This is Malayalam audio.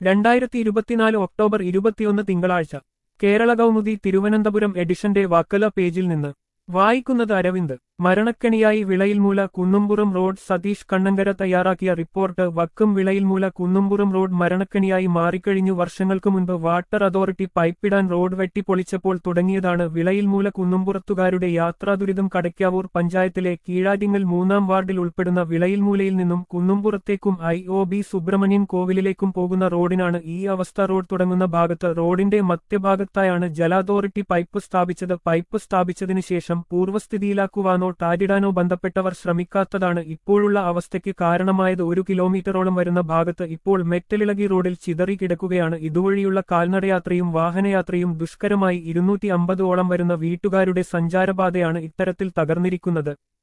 രണ്ടായിരത്തി ഇരുപത്തിനാല് ഒക്ടോബർ ഇരുപത്തിയൊന്ന് തിങ്കളാഴ്ച കേരള കൗമുദി തിരുവനന്തപുരം എഡിഷന്റെ വക്കല പേജിൽ നിന്ന് വായിക്കുന്നത് അരവിന്ദ് മരണക്കെണിയായി വിളയിൽമൂല കുന്നുംപുറം റോഡ് സതീഷ് കണ്ണങ്കര തയ്യാറാക്കിയ റിപ്പോർട്ട് വക്കും വിളയിൽമൂല കുന്നുംപുറം റോഡ് മരണക്കെണിയായി മാറിക്കഴിഞ്ഞു വർഷങ്ങൾക്കു മുൻപ് വാട്ടർ അതോറിറ്റി പൈപ്പിടാൻ റോഡ് വെട്ടിപ്പൊളിച്ചപ്പോൾ തുടങ്ങിയതാണ് വിളയിൽമൂല കുന്നുംപുറത്തുകാരുടെ യാത്രാദുരിതം കടയ്ക്കാവൂർ പഞ്ചായത്തിലെ കീഴാറ്റിങ്ങൽ മൂന്നാം വാർഡിൽ ഉൾപ്പെടുന്ന വിളയിൽമൂലയിൽ നിന്നും കുന്നുംപുറത്തേക്കും ഐ ഒ ബി സുബ്രഹ്മണ്യൻ കോവിലിലേക്കും പോകുന്ന റോഡിനാണ് ഈ അവസ്ഥ റോഡ് തുടങ്ങുന്ന ഭാഗത്ത് റോഡിന്റെ മധ്യഭാഗത്തായാണ് ജല അതോറിറ്റി പൈപ്പ് സ്ഥാപിച്ചത് പൈപ്പ് സ്ഥാപിച്ചതിനു ശേഷം പൂർവ്വസ്ഥിതിയിലാക്കുവാനോ ടാരിടാനോ ബന്ധപ്പെട്ടവർ ശ്രമിക്കാത്തതാണ് ഇപ്പോഴുള്ള അവസ്ഥയ്ക്ക് കാരണമായത് ഒരു കിലോമീറ്ററോളം വരുന്ന ഭാഗത്ത് ഇപ്പോൾ മെറ്റലിളകി റോഡിൽ ചിതറി കിടക്കുകയാണ് ഇതുവഴിയുള്ള കാൽനടയാത്രയും വാഹനയാത്രയും ദുഷ്കരമായി ഇരുന്നൂറ്റി അമ്പതോളം വരുന്ന വീട്ടുകാരുടെ സഞ്ചാരപാതയാണ് ഇത്തരത്തിൽ തകർന്നിരിക്കുന്നത്